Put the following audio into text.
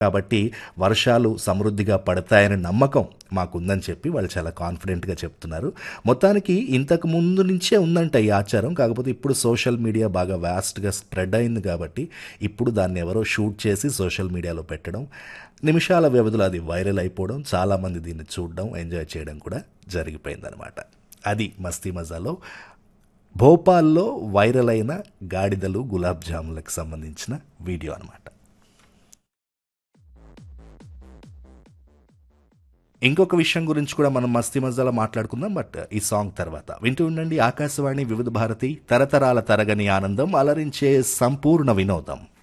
కాబట్టి వర్షాలు సమృద్ధిగా పడతాయని నమ్మకం మాకుందని చెప్పి వాళ్ళు చాలా కాన్ఫిడెంట్గా చెప్తున్నారు మొత్తానికి ఇంతకు ముందు నుంచే ఉందంట ఈ ఆచారం కాకపోతే ఇప్పుడు సోషల్ మీడియా బాగా వ్యాస్ట్గా స్ప్రెడ్ అయింది కాబట్టి ఇప్పుడు దాన్ని ఎవరో షూట్ చేసి సోషల్ మీడియాలో పెట్టడం నిమిషాల వ్యవధిలో అది వైరల్ అయిపోవడం చాలామంది దీన్ని చూడడం ఎంజాయ్ చేయడం కూడా జరిగిపోయిందనమాట అది మస్తీ మజాలో భోపాల్లో వైరల్ అయిన గాడిదలు గులాబ్ జాములకు సంబంధించిన వీడియో అనమాట ఇంకొక విషయం గురించి కూడా మనం మస్తీ మజాలో మాట్లాడుకుందాం బట్ ఈ సాంగ్ తర్వాత వింటూ ఉండండి ఆకాశవాణి వివిధ భారతి తరతరాల తరగని ఆనందం అలరించే సంపూర్ణ వినోదం